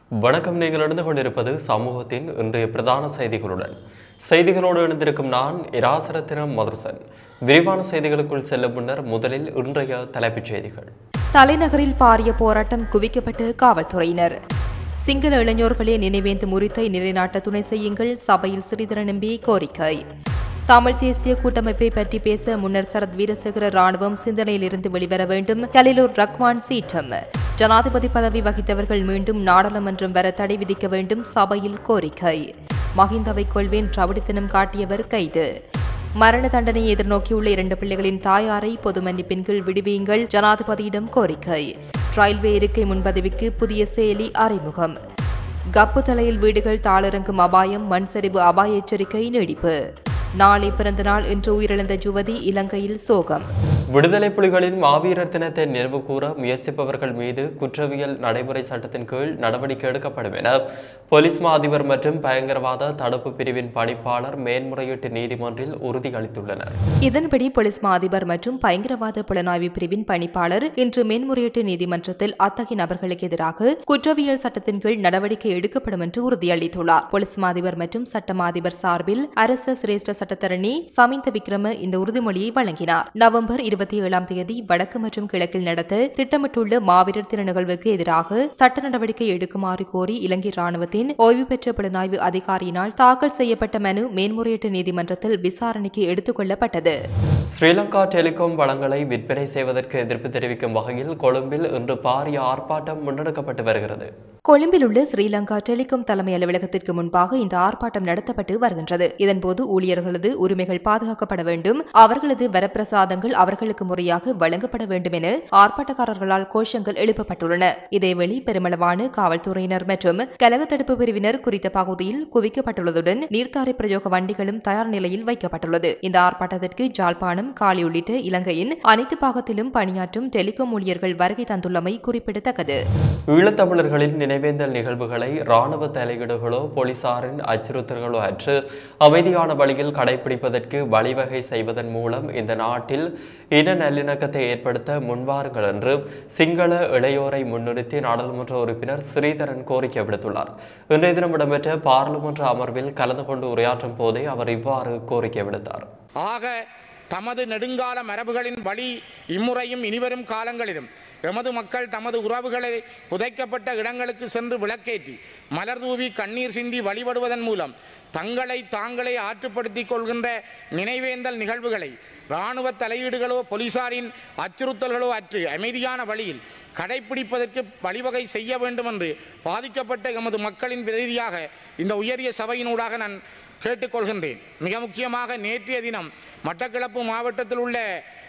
வணக்கம் நீங்கள் இணைந்து கொண்டிருப்பது சமூகத்தின் இன்றைய பிரதான செய்திகளுடன் செய்திகளோடு இணைந்திருக்கும் நான் இராசரத்தினம் மதுரசன் விரிவான செய்திகளுக்குள் செல்லும் முன்னர் முதலில் இன்றைய தலைப்புச் செய்திகள் தலைநகரில் பாரிய போராட்டம் குவிக்கப்பட்டு காவல்துறையினர் சிங்கள இளைஞர்களே நினைவேந்து முறித்தை நிலைநாட்ட துணை செய்யுங்கள் சபையில் ஸ்ரீதரன் எம்பி கோரிக்கை தமிழ் தேசிய கூட்டமைப்பை பற்றி பேச முன்னர் சரத் வீரசேகர ராணுவம் சிந்தனையிலிருந்து வெளிவர வேண்டும் கலிலூர் ரக்வான் சீற்றம் ஜனாதிபதி பதவி வகித்தவர்கள் மீண்டும் நாடாளுமன்றம் வர தடை விதிக்க வேண்டும் சபையில் கோரிக்கை மஹிந்தவை கொள்வேன் ரவுடித்தனம் காட்டியவர் கைது மரண தண்டனையை எதிர்நோக்கியுள்ள இரண்டு பிள்ளைகளின் தாயாரை பொது மன்னிப்பின் கீழ் விடுவியுங்கள் ஜனாதிபதியிடம் கோரிக்கை ரயில்வே இருக்கை முன்பதவிக்கு புதிய செயலி அறிமுகம் கப்பு தலையில் வீடுகள் தாளிறங்கும் அபாயம் மண் சரிவு அபாய எச்சரிக்கை நீடிப்பு நாளை பிறந்த நாள் இன்று உயிரிழந்த யுவதி இலங்கையில் சோகம் விடுதலை புலிகளின் மாவீரர் தினத்தை நினைவு கூற முயற்சிப்பவர்கள் மீது குற்றவியல் நடைமுறை சட்டத்தின் கீழ் நடவடிக்கை எடுக்கப்படும் என போலீஸ் மா அதிபர் மற்றும் பயங்கரவாத தடுப்பு பிரிவின் பணிப்பாளர் மேன்முறையீட்டு நீதிமன்றில் உறுதியளித்துள்ளனர் இதன்படி போலீஸ் மா அதிபர் மற்றும் பயங்கரவாத புலனாய்வு பிரிவின் பணிப்பாளர் இன்று மேன்முறையீட்டு நீதிமன்றத்தில் அத்தகைய நபர்களுக்கு எதிராக குற்றவியல் சட்டத்தின் கீழ் நடவடிக்கை எடுக்கப்படும் என்று உறுதியளித்துள்ளார் போலீஸ் மா அதிபர் மற்றும் சட்ட மா அதிபர் சார்பில் அரச சிரேஷ்ட சட்டத்தரணி சமிந்த விக்ரம இந்த உறுதிமொழியை வழங்கினார் நவம்பர் இருபத்தி ஏழாம் தேதி வடக்கு மற்றும் கிழக்கில் நடத்த திட்டமிட்டுள்ள மாவீரர் தின நிகழ்வுக்கு எதிராக சட்ட நடவடிக்கை எடுக்குமாறு கோரி இலங்கை ராணுவத்தின் ஓய்வு பெற்ற புலனாய்வு அதிகாரியினால் தாக்கல் செய்யப்பட்ட மனு மேன்முறையீட்டு நீதிமன்றத்தில் விசாரணைக்கு எடுத்துக் கொள்ளப்பட்டது ஸ்ரீலங்கா டெலிகாம் வளங்களை விற்பனை செய்வதற்கு எதிர்ப்பு தெரிவிக்கும் வகையில் கொழும்பில் இன்று பாரிய ஆர்ப்பாட்டம் முன்னெடுக்கப்பட்டு வருகிறது கொழும்பில் உள்ள ஸ்ரீலங்கா டெலிகாம் தலைமை அலுவலகத்திற்கு முன்பாக இந்த ஆர்ப்பாட்டம் நடத்தப்பட்டு வருகின்றது இதன்போது ஊழியர்களது உரிமைகள் பாதுகாக்கப்பட வேண்டும் அவர்களது வரப்பிரசாதங்கள் அவர்களுக்கு முறையாக வழங்கப்பட வேண்டும் என ஆர்ப்பாட்டக்காரர்களால் கோஷங்கள் எழுப்பப்பட்டுள்ளன இதேவேளை பெருமளவான காவல்துறையினர் மற்றும் கலக தடுப்பு பிரிவினர் குறித்த பகுதியில் குவிக்கப்பட்டுள்ளதுடன் நீர்த்தாரை பிரயோக வண்டிகளும் தயார் நிலையில் வைக்கப்பட்டுள்ளது இந்த ஆர்ப்பாட்டத்திற்கு ஜாழ்ப்பாணம் காலி உள்ளிட்ட இலங்கையின் அனைத்து பாகத்திலும் பணியாற்றும் டெலிகாம் ஊழியர்கள் வருகை தந்துள்ளமை குறிப்பிடத்தக்கது ஈழத்தமிழர்களின் நினைவேந்தல் நிகழ்வுகளை இராணுவ தலையீடுகளோ போலீசாரின் அச்சுறுத்தல்களோ அற்று அமைதியான வழியில் கடைபிடிப்பதற்கு வழிவகை செய்வதன் மூலம் இந்த நாட்டில் இன நல்லிணக்கத்தை ஏற்படுத்த முன்வாருங்கள் என்று சிங்கள இளையோரை முன்னிறுத்தி நாடாளுமன்ற உறுப்பினர் ஸ்ரீதரன் கோரிக்கை விடுத்துள்ளார் இன்றைய தினம் இடம்பெற்ற பாராளுமன்ற அமர்வில் கலந்து கொண்டு உரையாற்றும் போதே அவர் இவ்வாறு கோரிக்கை விடுத்தார் ஆக தமது நெடுங்கால மரபுகளின் வழி இம்முறையும் இனிவரும் காலங்களிலும் எமது மக்கள் தமது உறவுகளை புதைக்கப்பட்ட இடங்களுக்கு சென்று விளக்கேற்றி மலர் தூவி கண்ணீர் சிந்தி வழிபடுவதன் மூலம் தங்களை தாங்களே ஆற்றுப்படுத்திக் கொள்கின்ற நினைவேந்தல் நிகழ்வுகளை இராணுவ தலையீடுகளோ போலீசாரின் அச்சுறுத்தல்களோ அற்று அமைதியான வழியில் கடைபிடிப்பதற்கு வழிவகை செய்ய வேண்டும் என்று பாதிக்கப்பட்ட எமது மக்களின் பிரதியாக இந்த உயரிய சபையினூடாக நான் கேட்டுக்கொள்கின்றேன் மிக முக்கியமாக நேற்றைய தினம் மட்டக்களப்பு மாவட்டத்தில் உள்ள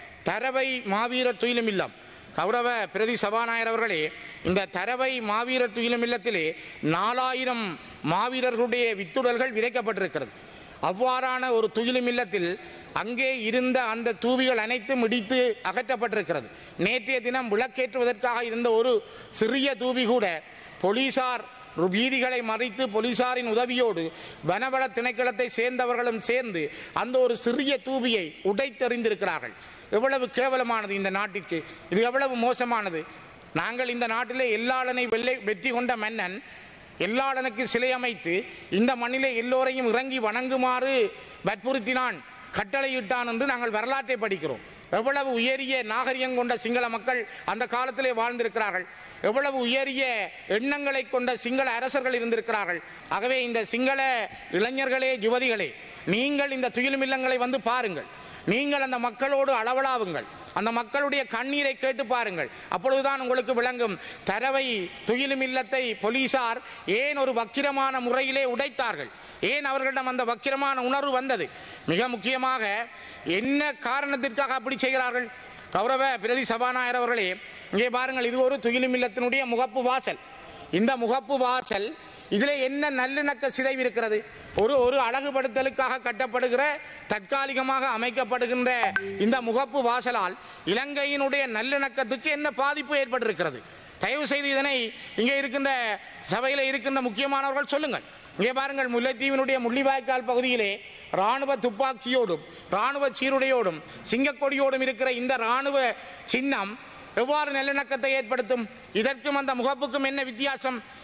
தரவை மாவீரர் துயிலும் இல்லம் கௌரவ பிரதி சபாநாயகர் அவர்களே இந்த தரவை மாவீரர் துயிலும் இல்லத்திலே நாலாயிரம் மாவீரர்களுடைய வித்துடல்கள் விதைக்கப்பட்டிருக்கிறது அவ்வாறான ஒரு துயிலும் இல்லத்தில் அங்கே இருந்த அந்த தூவிகள் அனைத்தும் இடித்து அகற்றப்பட்டிருக்கிறது நேற்றைய தினம் விளக்கேற்றுவதற்காக இருந்த ஒரு சிறிய தூவி கூட போலீசார் வீதிகளை மறைத்து போலீசாரின் உதவியோடு வனவள திணைக்களத்தை சேர்ந்தவர்களும் சேர்ந்து அந்த ஒரு சிறிய தூபியை உடைத்தெறிந்திருக்கிறார்கள் எவ்வளவு கேவலமானது இந்த நாட்டிற்கு இது எவ்வளவு மோசமானது நாங்கள் இந்த நாட்டிலே எல்லாளனை வெள்ளை வெற்றி கொண்ட மன்னன் எல்லாளனுக்கு சிலை அமைத்து இந்த மண்ணிலே எல்லோரையும் இறங்கி வணங்குமாறு வற்புறுத்தினான் கட்டளையிட்டான் என்று நாங்கள் வரலாற்றை படிக்கிறோம் எவ்வளவு உயரிய நாகரிகம் கொண்ட சிங்கள மக்கள் அந்த காலத்திலே வாழ்ந்திருக்கிறார்கள் எவ்வளவு உயரிய எண்ணங்களை கொண்ட சிங்கள அரசர்கள் இருந்திருக்கிறார்கள் ஆகவே இந்த சிங்கள இளைஞர்களே யுவதிகளே நீங்கள் இந்த துயிலும் இல்லங்களை வந்து பாருங்கள் நீங்கள் அந்த மக்களோடு அளவலாவுங்கள் அந்த மக்களுடைய கண்ணீரை கேட்டு பாருங்கள் அப்பொழுதுதான் உங்களுக்கு விளங்கும் தரவை துயிலும் இல்லத்தை போலீசார் ஏன் ஒரு வக்கிரமான முறையிலே உடைத்தார்கள் ஏன் அவர்களிடம் அந்த வக்கிரமான உணர்வு வந்தது மிக முக்கியமாக என்ன காரணத்திற்காக அப்படி செய்கிறார்கள் கௌரவ பிரதி சபாநாயகர் அவர்களே இங்கே பாருங்கள் இது ஒரு துயிலும் இல்லத்தினுடைய முகப்பு வாசல் இந்த முகப்பு வாசல் இதில் என்ன நல்லிணக்க சிதைவு இருக்கிறது ஒரு ஒரு அழகுபடுத்தலுக்காக கட்டப்படுகிற தற்காலிகமாக அமைக்கப்படுகின்ற இந்த முகப்பு வாசலால் இலங்கையினுடைய நல்லிணக்கத்துக்கு என்ன பாதிப்பு ஏற்பட்டிருக்கிறது தயவு செய்து இதனை இங்கே இருக்கின்ற சபையில் இருக்கின்ற முக்கியமானவர்கள் சொல்லுங்கள் இங்கே பாருங்கள் முல்லைத்தீவினுடைய முள்ளிவாய்க்கால் பகுதியிலே ராணுவ துப்பாக்கியோடும் ராணுவ சீருடையோடும் சிங்கக்கொடியோடும் இருக்கிற இந்த ராணுவ சின்னம் எவ்வாறு நல்லிணக்கத்தை ஏற்படுத்தும் இதற்கும் அந்த முகப்புக்கும் என்ன வித்தியாசம்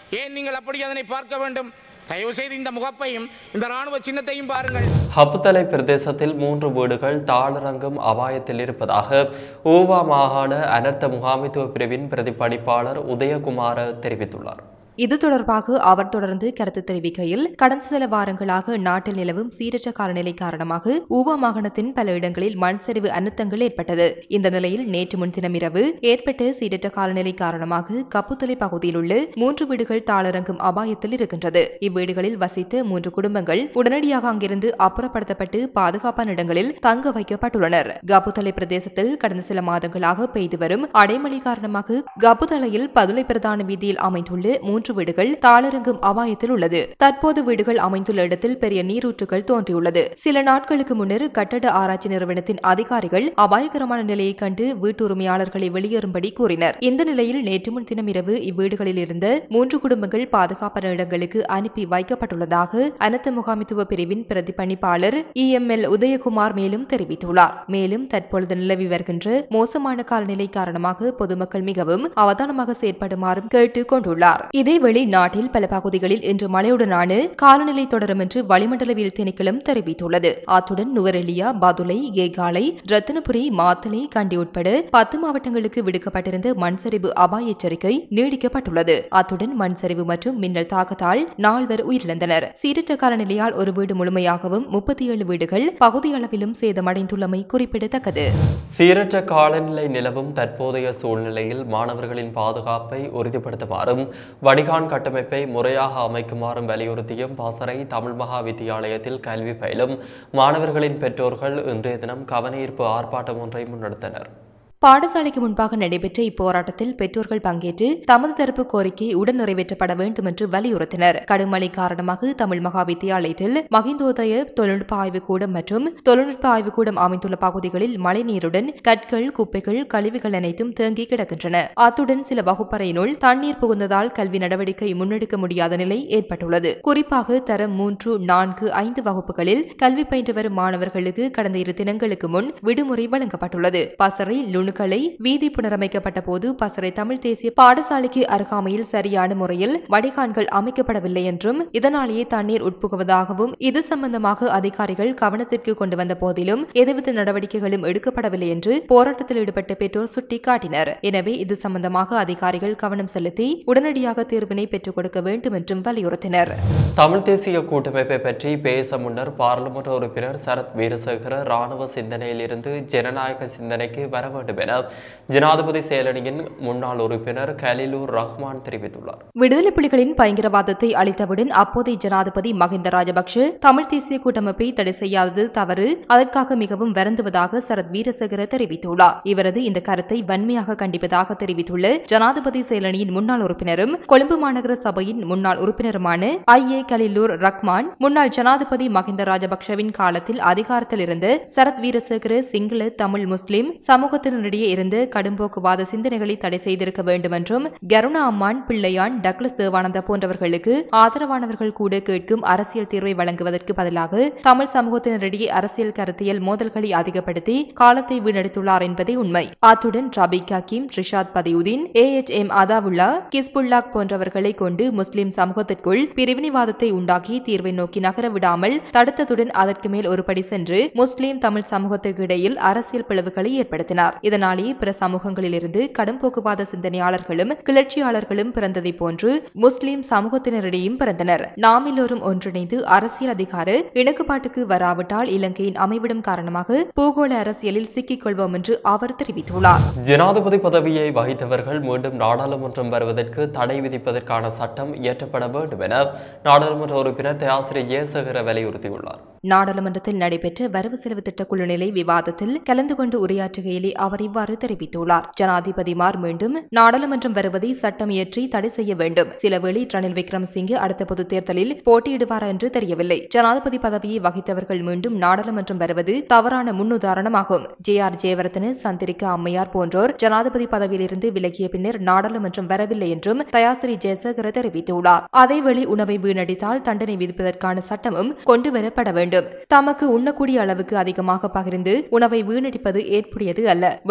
ஏன் நீங்கள் அப்படி அதனை பார்க்க வேண்டும் தயவு செய்து இந்த முகப்பையும் இந்த ராணுவ சின்னத்தையும் பாருங்கள் ஹப்புத்தலை பிரதேசத்தில் மூன்று வீடுகள் தாளரங்கம் அபாயத்தில் இருப்பதாக ஊவா மாகாண அனர்த்த முகாமைத்துவ பிரிவின் பிரதிபலிப்பாளர் உதயகுமார தெரிவித்துள்ளார் இது தொடர்பாக அவர் தொடர்ந்து கருத்து தெரிவிக்கையில் கடந்த சில வாரங்களாக நாட்டில் நிலவும் சீரற்ற காலநிலை காரணமாக ஊவா மாகாணத்தின் பல இடங்களில் மண் சரிவு அனர்த்தங்கள் ஏற்பட்டது இந்த நிலையில் நேற்று முன்தினம் இரவு ஏற்பட்ட சீரற்ற காலநிலை காரணமாக கப்புத்தலை பகுதியில் உள்ள மூன்று வீடுகள் தாளரங்கும் அபாயத்தில் இருக்கின்றது இவ்வீடுகளில் வசித்த மூன்று குடும்பங்கள் உடனடியாக அங்கிருந்து அப்புறப்படுத்தப்பட்டு பாதுகாப்பான இடங்களில் தங்க வைக்கப்பட்டுள்ளனர் கப்புத்தலை பிரதேசத்தில் கடந்த சில மாதங்களாக பெய்து வரும் அடைமழை காரணமாக கப்புத்தலையில் பதுளை பிரதான வீதியில் அமைந்துள்ள மூன்று வீடுகள் தாளரங்கும் அபாயத்தில் உள்ளது தற்போது வீடுகள் அமைந்துள்ள இடத்தில் பெரிய நீரூற்றுகள் தோன்றியுள்ளது சில நாட்களுக்கு முன்னர் கட்டட ஆராய்ச்சி நிறுவனத்தின் அதிகாரிகள் அபாயகரமான நிலையை கண்டு வீட்டுரிமையாளர்களை வெளியேறும்படி கூறினர் இந்த நிலையில் நேற்று முன்தினம் இரவு இவ்வீடுகளில் இருந்த மூன்று குடும்பங்கள் பாதுகாப்பான இடங்களுக்கு அனுப்பி வைக்கப்பட்டுள்ளதாக அனர்த்த முகாமித்துவ பிரிவின் பிரதிபலிப்பாளர் இஎம்எல் உதயகுமார் மேலும் தெரிவித்துள்ளார் மேலும் தற்பொழுது நிலவி வருகின்ற மோசமான காலநிலை காரணமாக பொதுமக்கள் மிகவும் அவதானமாக செயற்படுமாறும் கேட்டுக் கொண்டுள்ளார் இதேவேளை நாட்டில் பல பகுதிகளில் இன்று மழையுடனான காலநிலை தொடரும் என்று வளிமண்டலவியல் திணைக்களம் தெரிவித்துள்ளது அத்துடன் நுவரெலியா பதுளை கேகாலை ரத்தினபுரி மாத்தளை கண்டி உட்பட பத்து மாவட்டங்களுக்கு விடுக்கப்பட்டிருந்த மண்சரிவு அபாய எச்சரிக்கை நீடிக்கப்பட்டுள்ளது அத்துடன் மண்சரிவு மற்றும் மின்னல் தாக்கத்தால் நால்வர் உயிரிழந்தனர் சீரற்ற காலநிலையால் ஒரு வீடு முழுமையாகவும் முப்பத்தி ஏழு வீடுகள் பகுதி அளவிலும் சேதமடைந்துள்ளமை குறிப்பிடத்தக்கது சீரற்ற காலநிலை நிலவும் தற்போதைய சூழ்நிலையில் மாணவர்களின் பாதுகாப்பை உறுதிப்படுத்துமாறும் வடிகான் கட்டமைப்பை முறையாக அமைக்குமாறும் வலியுறுத்தியும் பாசறை தமிழ் மகா வித்தியாலயத்தில் கல்வி பயிலும் மாணவர்களின் பெற்றோர்கள் இன்றைய தினம் கவனஈர்ப்பு ஆர்ப்பாட்டம் ஒன்றை முன்னெடுத்தனர் பாடசாலைக்கு முன்பாக நடைபெற்ற இப்போராட்டத்தில் பெற்றோர்கள் பங்கேற்று தமது தரப்பு கோரிக்கை உடன் நிறைவேற்றப்பட வேண்டும் என்று வலியுறுத்தினர் கடும் மழை காரணமாக தமிழ் மகா வித்தியாலயத்தில் மகிந்தோதய தொழில்நுட்ப ஆய்வுக்கூடம் மற்றும் தொழில்நுட்ப ஆய்வுக்கூடம் அமைந்துள்ள பகுதிகளில் மழைநீருடன் கற்கள் குப்பைகள் கழிவுகள் அனைத்தும் தேங்கி கிடக்கின்றன அத்துடன் சில வகுப்பறையினுள் தண்ணீர் புகுந்ததால் கல்வி நடவடிக்கை முன்னெடுக்க முடியாத நிலை ஏற்பட்டுள்ளது குறிப்பாக தரம் மூன்று நான்கு ஐந்து வகுப்புகளில் கல்வி பயின்று வரும் மாணவர்களுக்கு கடந்த இரு தினங்களுக்கு முன் விடுமுறை வழங்கப்பட்டுள்ளது பசறை லுணுக்களை வீதி புனரமைக்கப்பட்ட போது பசறை தமிழ் தேசிய பாடசாலைக்கு அருகாமையில் சரியான முறையில் வடிகான்கள் அமைக்கப்படவில்லை என்றும் இதனாலேயே தண்ணீர் உட்புகுவதாகவும் இது சம்பந்தமாக அதிகாரிகள் கவனத்திற்கு கொண்டு வந்த போதிலும் எதுவித நடவடிக்கைகளும் எடுக்கப்படவில்லை என்று போராட்டத்தில் ஈடுபட்ட பெற்றோர் சுட்டிக்காட்டினர் எனவே இது சம்பந்தமாக அதிகாரிகள் கவனம் செலுத்தி உடனடியாக தீர்வினை பெற்றுக் கொடுக்க வேண்டும் என்றும் வலியுறுத்தினர் தமிழ் தேசிய கூட்டமைப்பை பற்றி பேச முன்னர் பாராளுமன்ற உறுப்பினர் சரத் வீரசேகர ராணுவ சிந்தனையிலிருந்து ஜனநாயக சிந்தனைக்கு வர வேண்டும் என ஜனாதிபதி செயலணியின் முன்னாள் உறுப்பினர் கலிலூர் ரஹ்மான் தெரிவித்துள்ளார் விடுதலை புலிகளின் பயங்கரவாதத்தை அளித்தவுடன் அப்போதைய ஜனாதிபதி மஹிந்த ராஜபக்ஷ தமிழ் தேசிய கூட்டமைப்பை தடை செய்யாதது தவறு அதற்காக மிகவும் வருந்துவதாக சரத் வீரசேகர தெரிவித்துள்ளார் இவரது இந்த கருத்தை வன்மையாக கண்டிப்பதாக தெரிவித்துள்ள ஜனாதிபதி செயலணியின் முன்னாள் உறுப்பினரும் கொழும்பு மாநகர சபையின் முன்னாள் உறுப்பினருமான ஐ ஏ கலிலூர் ரஹ்மான் முன்னாள் ஜனாதிபதி மஹிந்த ராஜபக்ஷவின் காலத்தில் அதிகாரத்தில் இருந்த சரத் வீரசேகர சிங்கள தமிழ் முஸ்லிம் சமூகத்தினரிடையே இருந்த கடும்போக்குவாத சிந்தனைகளை தடை செய்திருக்க வேண்டும் என்றும் கருணா அம்மான் பிள்ளையான் டக்ளஸ் தேவானந்தா போன்றவர்களுக்கு ஆதரவானவர்கள் கூட கேட்கும் அரசியல் தீர்வை வழங்குவதற்கு பதிலாக தமிழ் சமூகத்தினரிடையே அரசியல் கருத்தியல் மோதல்களை அதிகப்படுத்தி காலத்தை வீணடித்துள்ளார் என்பதே உண்மை அத்துடன் Rafeek Hakeem Rishad Bathiudeen A H M Athaulla கிஸ்புல்லாக் போன்றவர்களை கொண்டு முஸ்லிம் சமூகத்திற்குள் பிரிவினைவாதத்தை உண்டாக்கி தீர்வை நோக்கி நகர விடாமல் தடுத்ததுடன் அதற்கு மேல் ஒரு படி சென்று முஸ்லிம் தமிழ் சமூகத்திற்கு இடையில் அரசியல் பிளவுகளை ஏற்படுத்தினார் இதனாலேயே பிற சமூகங்களிலிருந்து கடும் போக்குவாத சிந்தனையாளர்களும் கிளர்ச்சியாளர்களும் பிறந்ததை போன்று முஸ்லிம் சமூகத்தினரிடையும் பிறந்தனர் நாம் எல்லோரும் ஒன்றிணைந்து அரசியல் அதிகார இணக்குப்பாட்டுக்கு வராவிட்டால் இலங்கையின் அமைவிடம் காரணமாக பூகோள அரசியலில் சிக்கிக் கொள்வோம் என்று அவர் தெரிவித்துள்ளார் ஜனாதிபதி பதவியை வகித்தவர்கள் மீண்டும் நாடாளுமன்றம் வருவதற்கு தடை விதிப்பதற்கான சட்டம் இயற்றப்பட வேண்டும் என நாடாளுமன்ற உறுப்பினர் தயாசிரி ஜெயசேகர வலியுறுத்தியுள்ளார் நாடாளுமன்றத்தில் நடைபெற்ற வரவு செலவு திட்ட குழு நிலை விவாதத்தில் கலந்து கொண்டு உரையாற்றுகையிலே அவர் இவ்வாறு தெரிவித்துள்ளார் ஜனாதிபதிமார் மீண்டும் நாடாளுமன்றம் வருவதை சட்டம் இயற்றி தடை செய்ய வேண்டும் சிலவேளை ரணில் விக்ரமசிங்கே அடுத்த பொதுத் தேர்தலில் போட்டியிடுவாரா என்று தெரியவில்லை ஜனாதிபதி பதவியை வகித்தவர்கள் மீண்டும் நாடாளுமன்றம் வருவது தவறான முன்னுதாரணமாகும் ஜே ஆர் ஜெயவர்தன சந்திரிகா அம்மையார் போன்றோர் ஜனாதிபதி பதவியிலிருந்து விலகிய பின்னர் நாடாளுமன்றம் வரவில்லை என்றும் தயாசிரி ஜெயசேகர தெரிவித்துள்ளார் அதேவேளை உணவை வீணடித்தால் தண்டனை விதிப்பதற்கான சட்டமும் கொண்டுவரப்பட வேண்டும் தமக்கு உண்ணக்கூடிய அளவுக்கு அதிகமாக பகிர்ந்து உணவை வீணடிப்பது ஏற்புடையது அல்ல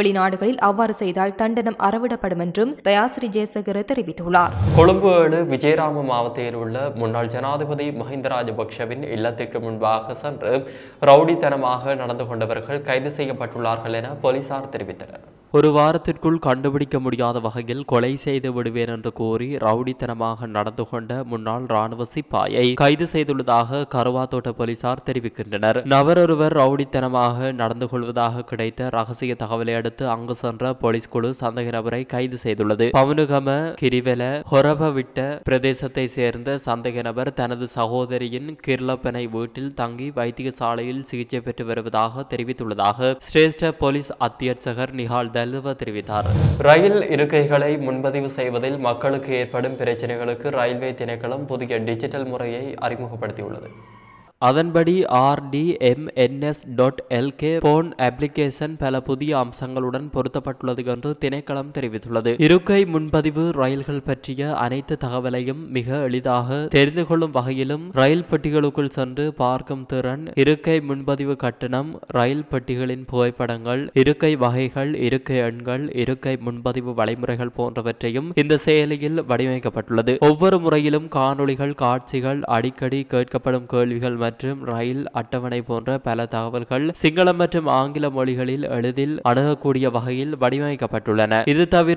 வெளிநாடுகளில் அவ்வாறு செய்தால் தண்டனம் அறவிடப்படும் என்றும் தயாசிரி ஜெயசேகர தெரிவித்துள்ளார் கொழும்பு ஏழு விஜயராம மாவட்டத்தில் உள்ள முன்னாள் ஜனாதிபதி மஹிந்த ராஜபக்ஷவின் இல்லத்திற்கு முன்பாக சென்று ரவுடித்தனமாக நடந்து கொண்டவர்கள் கைது செய்யப்பட்டுள்ளார்கள் என போலீசார் தெரிவித்தனர் ஒரு வாரத்திற்குள் கண்டுபிடிக்க முடியாத வகையில் கொலை செய்து விடுவேன் என்று கூறி ரவுடித்தனமாக நடந்து கொண்ட முன்னாள் ராணுவ சிப்பாயை கைது செய்துள்ளதாக கருவாத்தோட்ட போலீசார் தெரிவிக்கின்றனர் நபர் ஒருவர் ரவுடித்தனமாக நடந்து கொள்வதாக கிடைத்த ரகசிய தகவலை அடுத்து அங்கு சென்ற போலீஸ் குழு சந்தேக நபரை கைது செய்துள்ளது பவனுகம கிரிவெல ஹொரபவிட்ட பிரதேசத்தை சேர்ந்த சந்தேக நபர் தனது சகோதரியின் கிர்லப்பனை வீட்டில் தங்கி வைத்தியசாலையில் சிகிச்சை பெற்று வருவதாக தெரிவித்துள்ளதாக சிரேஷ்ட போலீஸ் அத்தியட்சகர் நிஹால் தல்வ தெரிவித்தார் ரயில் இருக்கைகளை முன்பதிவு செய்வதில் மக்களுக்கு ஏற்படும் பிரச்சனைகளுக்கு ரயில்வே திணைக்களம் புதிய டிஜிட்டல் முறையை அறிமுகப்படுத்தியுள்ளது அதன்படி RDMNS dot LK phone application பல புதிய அம்சங்களுடன் பொருத்தப்பட்டுள்ளது என்று திணைக்களம் தெரிவித்துள்ளது இருக்கை முன்பதிவு ரயில்கள் பற்றிய அனைத்து தகவலையும் மிக எளிதாக தெரிந்து கொள்ளும் வகையிலும் ரயில் பெட்டிகளுக்குள் சென்று பார்க்கும் திறன் இருக்கை முன்பதிவு கட்டணம் ரயில் பெட்டிகளின் புகைப்படங்கள் இருக்கை வகைகள் இருக்கை எண்கள் இருக்கை முன்பதிவு வழிமுறைகள் போன்றவற்றையும் இந்த செயலியில் வடிவமைக்கப்பட்டுள்ளது ஒவ்வொரு முறையிலும் காணொளிகள் காட்சிகள் அடிக்கடி கேட்கப்படும் கேள்விகள் மற்றும் ரயில் அட்டவணை போன்ற பல தகவல்கள் சிங்களம் மற்றும் ஆங்கில மொழிகளில் எளிதில் அணுகக்கூடிய வகையில் வடிவமைக்கப்பட்டுள்ளன இது தவிர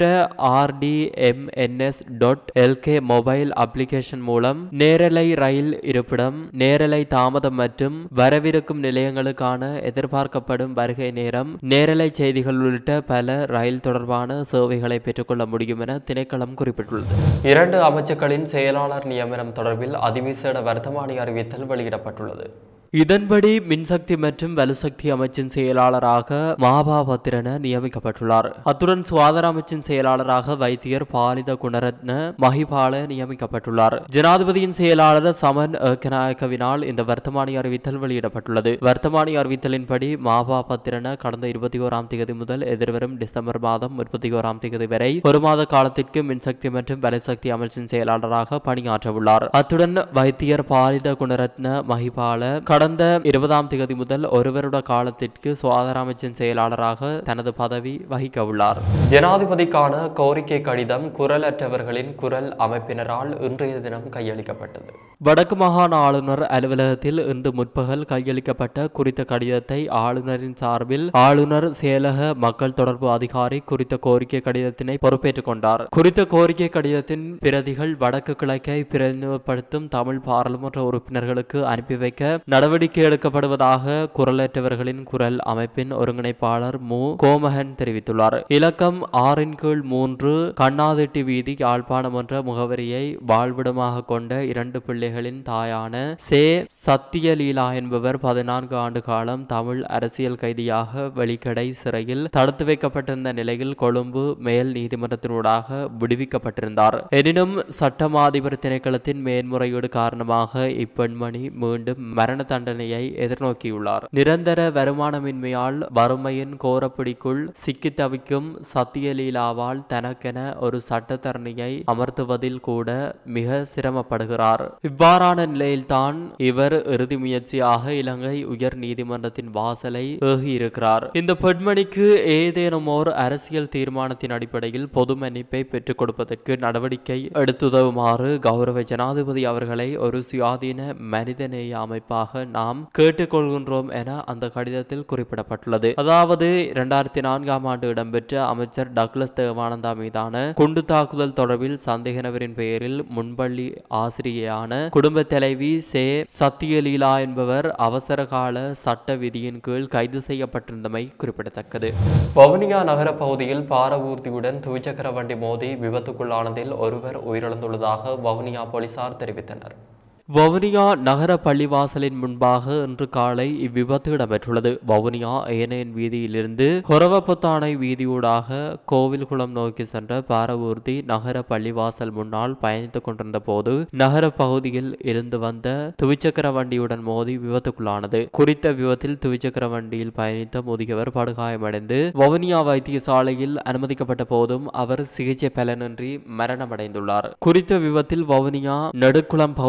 RDMNS dot LK mobile application மூலம் நேரலை ரயில் இருப்பிடம் நேரலை தாமதம் மற்றும் வரவிருக்கும் நிலையங்களுக்கான எதிர்பார்க்கப்படும் வருகை நேரம் நேரலை செய்திகள் உள்ளிட்ட பல ரயில் தொடர்பான சேவைகளை பெற்றுக்கொள்ள முடியும் என திணைக்களம் குறிப்பிட்டுள்ளது இரண்டு அமைச்சுக்களின் செயலாளர் நியமனம் தொடர்பில் அதிவிசேட வர்த்தமானி அறிவித்தல் வெளியிடப்பட்டுள்ளது இதன்படி மின்சக்தி மற்றும் வலுசக்தி அமைச்சின் செயலாளராக மாபா பத்திரன நியமிக்கப்பட்டுள்ளார் அத்துடன் சுகாதார அமைச்சின் செயலாளராக வைத்தியர் பாலித குணரத்ன மஹிபால நியமிக்கப்பட்டுள்ளார் ஜனாதிபதியின் செயலாளர் சமன் ஏக்கநாயக்கவினால் இந்த வர்த்தமானி அறிவித்தல் வெளியிடப்பட்டுள்ளது வர்த்தமானி அறிவித்தலின்படி மாபா பத்திரன கடந்த இருபத்தி ஓராம் தேதி முதல் எதிர்வரும் டிசம்பர் மாதம் முப்பத்தி ஓராம் தேதி வரை ஒரு மாத காலத்திற்கு மின்சக்தி மற்றும் வலுசக்தி அமைச்சின் செயலாளராக பணியாற்ற உள்ளார் அத்துடன் வைத்தியர் பாலித குணரத்ன மஹிபால கடந்த இருபதாம் தேதி முதல் ஒரு வருட காலத்திற்கு சுகாதார அமைச்சின் செயலாளராக தனது பதவி வகிக்க உள்ளார் ஜனாதிபதிக்கான கோரிக்கை கடிதம் குரலற்றவர்களின் குரல் அமைப்பினரால் இன்றைய தினம் கையளிக்கப்பட்டது வடக்கு மாகாண ஆளுநர் அலுவலகத்தில் இன்று முற்பகல் கையளிக்கப்பட்ட குறித்த கடிதத்தை ஆளுநரின் சார்பில் ஆளுநர் செயலக மக்கள் தொடர்பு அதிகாரி குறித்த கோரிக்கை கடிதத்தினை பொறுப்பேற்றுக் கொண்டார் குறித்த கோரிக்கை கடிதத்தின் பிரதிகள் வடக்கு கிழக்கை பிரதிநிதிப்படுத்தும் தமிழ் பாராளுமன்ற உறுப்பினர்களுக்கு அனுப்பி வைக்க நடவடிக்கை எடுக்கப்படுவதாக குரலற்றவர்களின் குரல் அமைப்பின் ஒருங்கிணைப்பாளர் மு கோமகன் தெரிவித்துள்ளார் இலக்கம் ஆறின் கீழ் மூன்று கண்ணாதிட்டி வீதி யாழ்ப்பாணம் என்ற முகவரியை வாழ்விடமாக கொண்ட இரண்டு பிள்ளைகளின் தாயான சே சத்தியலீலா என்பவர் பதினான்கு ஆண்டு காலம் தமிழ் அரசியல் கைதியாக வெளிக்கடை சிறையில் தடுத்து வைக்கப்பட்டிருந்த நிலையில் கொழும்பு மேல் நீதிமன்றத்தினூடாக விடுவிக்கப்பட்டிருந்தார் எனினும் சட்டமாதிபர் திணைக்களத்தின் மேன்முறையீடு காரணமாக இப்பெண்மணி மீண்டும் மரண தண்டனையை எதிர்நோக்கியுள்ளார் நிரந்தர வருமானமின்மையால் வறுமையின் கோரப்பிடிக்குள் சிக்கி தவிக்கும் சத்தியலீலாவால் தனக்கென ஒரு சட்டத்தரணியை அமர்த்துவதில் கூட மிக சிரமப்படுகிறார் இவ்வாறான நிலையில்தான் இவர் இறுதி முயற்சியாக இலங்கை உயர் நீதிமன்றத்தின் வாசலை ஏகியிருக்கிறார் இந்த பெண்மணிக்கு ஏதேனும் ஓர் அரசியல் தீர்மானத்தின் அடிப்படையில் பொது மன்னிப்பை பெற்றுக் கொடுப்பதற்கு நடவடிக்கை எடுத்துதவுமாறு கௌரவ ஜனாதிபதி அவர்களை ஒரு சுயாதீன மனிதநேய அமைப்பாக நாம் கேட்டுக்கொள்கின்றோம் என அந்த கடிதத்தில் குறிப்பிடப்பட்டுள்ளது அதாவது இரண்டாயிரத்தி நான்காம் ஆண்டு இடம்பெற்ற அமைச்சர் டக்ளஸ் தேவானந்தா மீதான குண்டு தாக்குதல் தொடர்பில் சந்தேக நபரின் பெயரில் முன்பள்ளி ஆசிரியையான குடும்ப தலைவி சே சத்தியலீலா என்பவர் அவசர கால சட்ட விதியின் கீழ் கைது செய்யப்பட்டிருந்தமை குறிப்பிடத்தக்கது வவுனியா நகர பகுதியில் பாரவூர்தியுடன் துவிச்சக்கர வண்டி மோதி விபத்துக்குள்ளானதில் ஒருவர் உயிரிழந்துள்ளதாக வவுனியா போலீசார் தெரிவித்தனர் வவுனியா நகர பள்ளிவாசலின் முன்பாக இன்று காலை இவ்விபத்து இடம்பெற்றுள்ளது வவுனியா ஏனையன் வீதியிலிருந்து கொரவப்புத்தானை வீதியூடாக கோவில்குளம் நோக்கி சென்ற பாரவூர்தி நகர பள்ளிவாசல் முன்னால் பயணித்துக் கொண்டிருந்த போது நகர பகுதியில் இருந்து வந்த துவிச்சக்கர வண்டியுடன் மோதி விபத்துக்குள்ளானது குறித்த விபத்தில் துவிச்சக்கர வண்டியில் பயணித்த முதியவர் படுகாயமடைந்து வவுனியா வைத்தியசாலையில் அனுமதிக்கப்பட்ட போதும் அவர் சிகிச்சை பலனின்றி மரணமடைந்துள்ளார் குறித்த விபத்தில் வவுனியா நெடுக்குளம் பகுதியை சேர்ந்த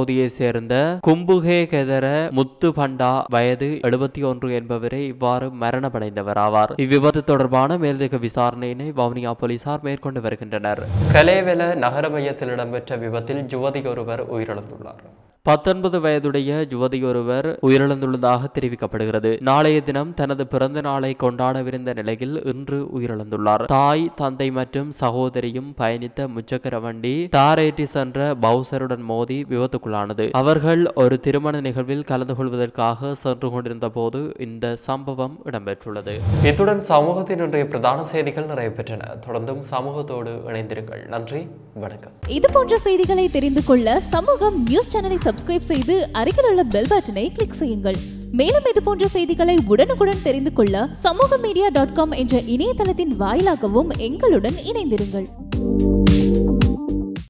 சேர்ந்த கும்புகே கெதர முத்து பண்டா வயது எழுபத்தி ஒன்று என்பவரே இவ்வாறு மரணமடைந்தவர் ஆவார் இவ்விபத்து தொடர்பான மேலதிக விசாரணையினை வவுனியா போலீசார் மேற்கொண்டு வருகின்றனர் கலேவெல நகர மையத்தில் இடம்பெற்ற விபத்தில் யுவதி ஒருவர் உயிரிழந்துள்ளார் பத்தொன்பது வயதுடைய யுவதியொருவர் உயிரிழந்துள்ளதாக தெரிவிக்கப்படுகிறது நாளைய தினம் தனது பிறந்த நாளை கொண்டாடவிருந்த நிலையில் இன்று உயிரிழந்துள்ளார் தாய் தந்தை மற்றும் சகோதரியும் பயணித்த முச்சக்கர வண்டி தாரேற்றி சென்ற பவுசருடன் மோதி விபத்துக்குள்ளானது அவர்கள் ஒரு திருமண நிகழ்வில் கலந்து கொள்வதற்காக சென்று கொண்டிருந்த போது இந்த சம்பவம் இடம்பெற்றுள்ளது இத்துடன் சமூகத்தின் இன்றைய பிரதான செய்திகள் நிறைவு பெற்றன தொடர்ந்தும் சமூகத்தோடு இணைந்திருங்கள் நன்றி வணக்கம் இது போன்ற செய்திகளை தெரிந்து கொள்ள சமூகம் நியூஸ் சேனலை சப்ஸ்கிரைப் செய்து அருகில் உள்ள பெல் பட்டனை கிளிக் செய்யுங்கள் மேலும் இது போன்ற செய்திகளை உடனுக்குடன் தெரிந்து கொள்ள சமூக மீடியா டாட் காம் என்ற இணையதளத்தின் வாயிலாகவும் எங்களுடன் இணைந்திருங்கள்